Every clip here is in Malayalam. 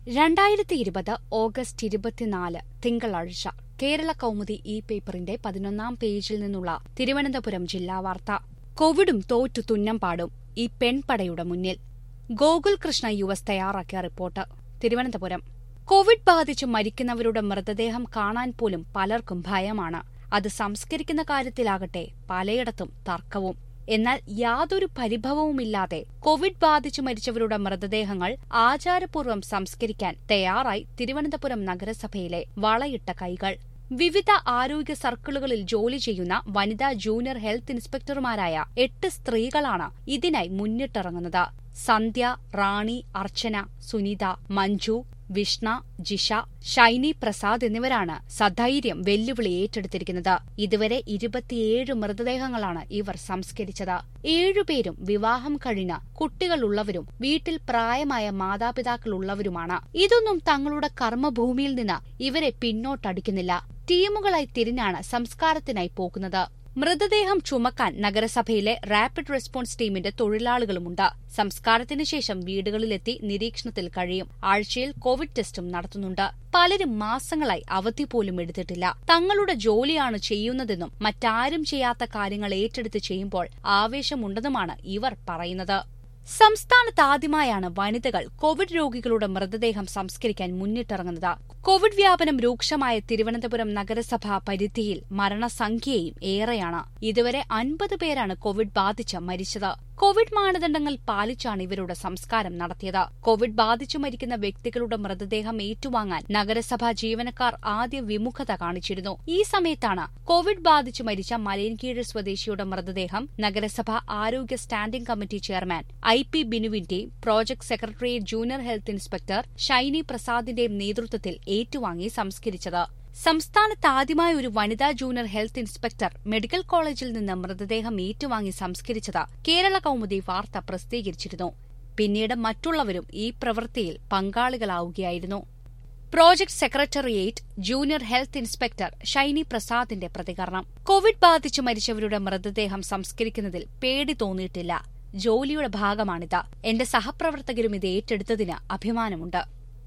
രണ്ടായിരത്തി ഇരുപത് ഓഗസ്റ്റ് ഇരുപത്തിനാല് തിങ്കളാഴ്ച കേരള കൗമുദി ഇ പേപ്പറിന്റെ പതിനൊന്നാം പേജിൽ നിന്നുള്ള തിരുവനന്തപുരം ജില്ലാ വാർത്ത കോവിഡും തോറ്റു തുന്നം പാടും ഈ പെൺപടയുടെ മുന്നിൽ ഗോകുൽ കൃഷ്ണ യു എസ് തയ്യാറാക്കിയ റിപ്പോർട്ട് തിരുവനന്തപുരം കോവിഡ് ബാധിച്ച് മരിക്കുന്നവരുടെ മൃതദേഹം കാണാൻ പോലും പലർക്കും ഭയമാണ് അത് സംസ്കരിക്കുന്ന കാര്യത്തിലാകട്ടെ പലയിടത്തും തർക്കവും എന്നാൽ യാതൊരു പരിഭവവുമില്ലാതെ കോവിഡ് ബാധിച്ചു മരിച്ചവരുടെ മൃതദേഹങ്ങൾ ആചാരപൂർവ്വം സംസ്കരിക്കാൻ തയ്യാറായി തിരുവനന്തപുരം നഗരസഭയിലെ വളയിട്ട കൈകൾ വിവിധ ആരോഗ്യ സർക്കിളുകളിൽ ജോലി ചെയ്യുന്ന വനിതാ ജൂനിയർ ഹെൽത്ത് ഇൻസ്പെക്ടർമാരായ എട്ട് സ്ത്രീകളാണ് ഇതിനായി മുന്നിട്ടിറങ്ങുന്നത് സന്ധ്യ റാണി അർച്ചന സുനിത മഞ്ജു വിഷ്ണ ജിഷ ഷൈനി പ്രസാദ് എന്നിവരാണ് സധൈര്യം വെല്ലുവിളി ഏറ്റെടുത്തിരിക്കുന്നത് ഇതുവരെ ഇരുപത്തിയേഴ് മൃതദേഹങ്ങളാണ് ഇവർ സംസ്കരിച്ചത് ഏഴുപേരും വിവാഹം കഴിഞ്ഞ കുട്ടികളുള്ളവരും വീട്ടിൽ പ്രായമായ മാതാപിതാക്കളുള്ളവരുമാണ് ഇതൊന്നും തങ്ങളുടെ കർമ്മഭൂമിയിൽ നിന്ന് ഇവരെ പിന്നോട്ടടിക്കുന്നില്ല ടീമുകളായി തിരിഞ്ഞാണ് സംസ്കാരത്തിനായി പോകുന്നത് മൃതദേഹം ചുമക്കാൻ നഗരസഭയിലെ റാപ്പിഡ് റെസ്പോൺസ് ടീമിന്റെ തൊഴിലാളികളുമുണ്ട് സംസ്കാരത്തിന് ശേഷം വീടുകളിലെത്തി നിരീക്ഷണത്തിൽ കഴിയും ആഴ്ചയിൽ കോവിഡ് ടെസ്റ്റും നടത്തുന്നുണ്ട് പലരും മാസങ്ങളായി അവധി പോലും എടുത്തിട്ടില്ല തങ്ങളുടെ ജോലിയാണ് ചെയ്യുന്നതെന്നും മറ്റാരും ചെയ്യാത്ത കാര്യങ്ങൾ ഏറ്റെടുത്ത് ചെയ്യുമ്പോൾ ആവേശമുണ്ടെന്നുമാണ് ഇവർ പറയുന്നത് സംസ്ഥാനത്ത് ആദ്യമായാണ് വനിതകൾ കോവിഡ് രോഗികളുടെ മൃതദേഹം സംസ്കരിക്കാൻ മുന്നിട്ടിറങ്ങുന്നത് കോവിഡ് വ്യാപനം രൂക്ഷമായ തിരുവനന്തപുരം നഗരസഭാ പരിധിയിൽ മരണസംഖ്യയും ഏറെയാണ് ഇതുവരെ അൻപത് പേരാണ് കോവിഡ് ബാധിച്ച് മരിച്ചത് കോവിഡ് മാനദണ്ഡങ്ങൾ പാലിച്ചാണ് ഇവരുടെ സംസ്കാരം നടത്തിയത് കോവിഡ് ബാധിച്ചു മരിക്കുന്ന വ്യക്തികളുടെ മൃതദേഹം ഏറ്റുവാങ്ങാൻ നഗരസഭാ ജീവനക്കാർ ആദ്യ വിമുഖത കാണിച്ചിരുന്നു ഈ സമയത്താണ് കോവിഡ് ബാധിച്ചു മരിച്ച മലയൻകീഴ് സ്വദേശിയുടെ മൃതദേഹം നഗരസഭ ആരോഗ്യ standing committee chairman I P ബിനുവിന്റെയും project secretary junior health inspector Shiny പ്രസാദിന്റെയും നേതൃത്വത്തിൽ ഏറ്റുവാങ്ങി സംസ്കരിച്ചത് സംസ്ഥാനത്ത് ആദ്യമായി ഒരു വനിതാ ജൂനിയർ ഹെൽത്ത് ഇൻസ്പെക്ടർ മെഡിക്കൽ കോളേജിൽ നിന്ന് മൃതദേഹം ഏറ്റുവാങ്ങി സംസ്കരിച്ചത് കേരള കൗമുദി വാർത്ത പ്രസിദ്ധീകരിച്ചിരുന്നു പിന്നീട് മറ്റുള്ളവരും ഈ പ്രവൃത്തിയിൽ പങ്കാളികളാവുകയായിരുന്നു project secretariat junior health inspector Shiny പ്രസാദിന്റെ പ്രതികരണം കോവിഡ് ബാധിച്ചു മരിച്ചവരുടെ മൃതദേഹം സംസ്കരിക്കുന്നതിൽ പേടി തോന്നിയിട്ടില്ല ജോലിയുടെ ഭാഗമാണിത് എന്റെ സഹപ്രവർത്തകരും ഇത് ഏറ്റെടുത്തതിന് അഭിമാനമുണ്ട്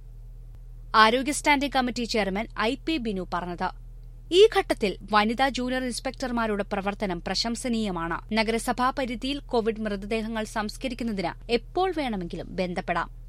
ആരോഗ്യ standing committee chairman I P Binu പറഞ്ഞത് ഈ ഘട്ടത്തിൽ വനിതാ ജൂനിയർ ഇൻസ്പെക്ടർമാരുടെ പ്രവർത്തനം പ്രശംസനീയമാണ് നഗരസഭാ പരിധിയിൽ കോവിഡ് മൃതദേഹങ്ങൾ സംസ്കരിക്കുന്നതിന് എപ്പോൾ വേണമെങ്കിലും ബന്ധപ്പെടാം